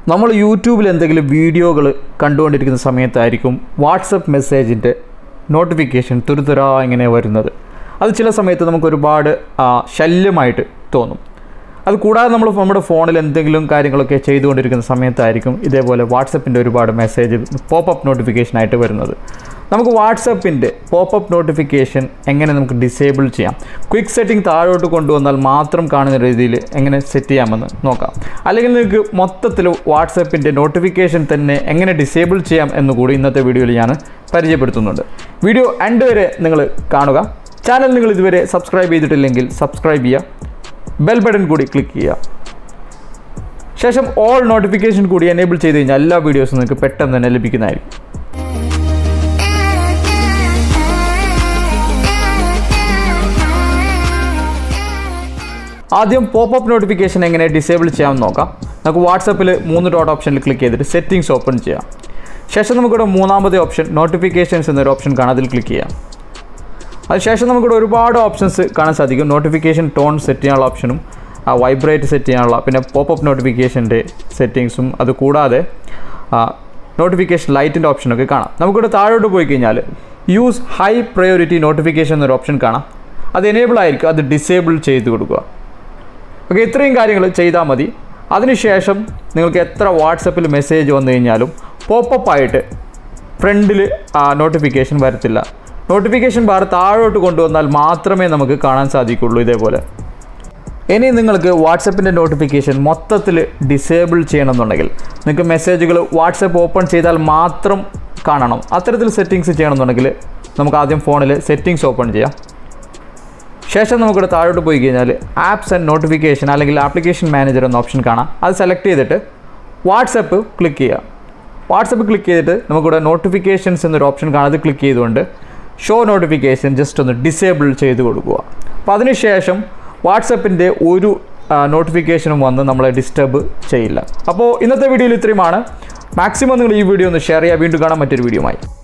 നമ്മൾ യൂട്യൂബിൽ എന്തെങ്കിലും വീഡിയോകൾ കണ്ടുകൊണ്ടിരിക്കുന്ന സമയത്തായിരിക്കും വാട്സപ്പ് മെസ്സേജിൻ്റെ നോട്ടിഫിക്കേഷൻ തുരുതുരാ ഇങ്ങനെ വരുന്നത് അത് ചില സമയത്ത് നമുക്ക് ഒരുപാട് ആ, ശല്യമായിട്ട് തോന്നും അത് കൂടാതെ നമ്മൾ നമ്മുടെ ഫോണിൽ എന്തെങ്കിലും കാര്യങ്ങളൊക്കെ ചെയ്തുകൊണ്ടിരിക്കുന്ന സമയത്തായിരിക്കും ഇതേപോലെ വാട്സപ്പിൻ്റെ ഒരുപാട് മെസ്സേജ് പോപ്പപ്പ് നോട്ടിഫിക്കേഷനായിട്ട് വരുന്നത് നമുക്ക് വാട്സപ്പിൻ്റെ പോപ്പപ്പ് നോട്ടിഫിക്കേഷൻ എങ്ങനെ നമുക്ക് ഡിസേബിൾ ചെയ്യാം ക്വിക്ക് സെറ്റിംഗ് താഴോട്ട് കൊണ്ടുവന്നാൽ മാത്രം കാണുന്ന രീതിയിൽ എങ്ങനെ സെറ്റ് ചെയ്യാമെന്ന് നോക്കാം അല്ലെങ്കിൽ നിങ്ങൾക്ക് മൊത്തത്തിൽ വാട്സപ്പിൻ്റെ നോട്ടിഫിക്കേഷൻ തന്നെ എങ്ങനെ ഡിസേബിൾ ചെയ്യാം എന്നുകൂടി ഇന്നത്തെ വീഡിയോയിൽ ഞാൻ പരിചയപ്പെടുത്തുന്നുണ്ട് വീഡിയോ എൻഡ് വരെ നിങ്ങൾ കാണുക ചാനൽ നിങ്ങൾ ഇതുവരെ സബ്സ്ക്രൈബ് ചെയ്തിട്ടില്ലെങ്കിൽ സബ്സ്ക്രൈബ് ചെയ്യുക ബെൽ ബട്ടൺ കൂടി ക്ലിക്ക് ചെയ്യുക ശേഷം ഓൾ നോട്ടിഫിക്കേഷൻ കൂടി എനേബിൾ ചെയ്ത് കഴിഞ്ഞാൽ എല്ലാ വീഡിയോസും നിങ്ങൾക്ക് പെട്ടെന്ന് തന്നെ ലഭിക്കുന്നതായിരിക്കും ആദ്യം പോപ്പപ്പ് നോട്ടിഫിക്കേഷൻ എങ്ങനെ ഡിസേബിൾ ചെയ്യാമെന്ന് നോക്കാം നമുക്ക് വാട്സപ്പിൽ മൂന്ന് ഡോട്ട് ഓപ്ഷനിൽ ക്ലിക്ക് ചെയ്തിട്ട് സെറ്റിംഗ്സ് ഓപ്പൺ ചെയ്യാം ശേഷം നമുക്കിവിടെ മൂന്നാമത്തെ ഓപ്ഷൻ നോട്ടിഫിക്കേഷൻസ് എന്നൊരു ഓപ്ഷൻ കാണാം അതിൽ ക്ലിക്ക് ചെയ്യാം അതിനുശേഷം നമുക്കിവിടെ ഒരുപാട് ഓപ്ഷൻസ് കാണാൻ സാധിക്കും നോട്ടിഫിക്കേഷൻ ടോൺ സെറ്റ് ചെയ്യാനുള്ള ഓപ്ഷനും വൈബ്രേറ്റ് സെറ്റ് ചെയ്യാനുള്ള പിന്നെ പോപ്പപ്പ് നോട്ടിഫിക്കേഷൻ്റെ സെറ്റിങ്സും അത് കൂടാതെ നോട്ടിഫിക്കേഷൻ ലൈറ്റിൻ്റെ ഓപ്ഷനൊക്കെ കാണാം നമുക്കിവിടെ താഴോട്ട് പോയി കഴിഞ്ഞാൽ യൂസ് ഹൈ പ്രയോറിറ്റി നോട്ടിഫിക്കേഷൻ എന്നൊരു ഓപ്ഷൻ കാണാം അത് എനേബിൾ ആയിരിക്കും അത് ഡിസേബിൾ ചെയ്ത് കൊടുക്കുക ഓക്കെ ഇത്രയും കാര്യങ്ങൾ ചെയ്താൽ മതി അതിനുശേഷം നിങ്ങൾക്ക് എത്ര വാട്സപ്പിൽ മെസ്സേജ് വന്നു കഴിഞ്ഞാലും പോപ്പപ്പ് ആയിട്ട് ഫ്രണ്ടിൽ നോട്ടിഫിക്കേഷൻ വരത്തില്ല നോട്ടിഫിക്കേഷൻ ബാർ താഴോട്ട് കൊണ്ടുവന്നാൽ മാത്രമേ നമുക്ക് കാണാൻ സാധിക്കുള്ളൂ ഇതേപോലെ ഇനി നിങ്ങൾക്ക് വാട്സപ്പിൻ്റെ നോട്ടിഫിക്കേഷൻ മൊത്തത്തിൽ ഡിസേബിൾ ചെയ്യണമെന്നുണ്ടെങ്കിൽ നിങ്ങൾക്ക് മെസ്സേജുകൾ വാട്സപ്പ് ഓപ്പൺ ചെയ്താൽ മാത്രം കാണണം അത്തരത്തിൽ സെറ്റിങ്സ് ചെയ്യണമെന്നുണ്ടെങ്കിൽ നമുക്ക് ആദ്യം ഫോണിൽ സെറ്റിങ്സ് ഓപ്പൺ ചെയ്യാം ശേഷം നമുക്കിവിടെ താഴോട്ട് പോയി കഴിഞ്ഞാൽ ആപ്സ് ആൻഡ് നോട്ടിഫിക്കേഷൻ അല്ലെങ്കിൽ ആപ്ലിക്കേഷൻ മാനേജർ എന്ന ഓപ്ഷൻ കാണാം അത് സെലക്ട് ചെയ്തിട്ട് വാട്സപ്പ് ക്ലിക്ക് ചെയ്യുക വാട്സപ്പ് ക്ലിക്ക് ചെയ്തിട്ട് നമുക്കിവിടെ നോട്ടിഫിക്കേഷൻസ് എന്നൊരു ഓപ്ഷൻ കാണാം അത് ക്ലിക്ക് ചെയ്തുകൊണ്ട് ഷോ നോട്ടിഫിക്കേഷൻ ജസ്റ്റ് ഒന്ന് ഡിസേബിൾ ചെയ്ത് കൊടുക്കുക അപ്പോൾ അതിനുശേഷം വാട്സപ്പിൻ്റെ ഒരു നോട്ടിഫിക്കേഷനും വന്ന് നമ്മളെ ഡിസ്റ്റർബ് ചെയ്യില്ല അപ്പോൾ ഇന്നത്തെ വീഡിയോയിൽ ഇത്രയുമാണ് മാക്സിമം നിങ്ങൾ ഈ വീഡിയോ ഒന്ന് ഷെയർ ചെയ്യുക വീണ്ടും കാണാൻ മറ്റൊരു വീഡിയോയുമായി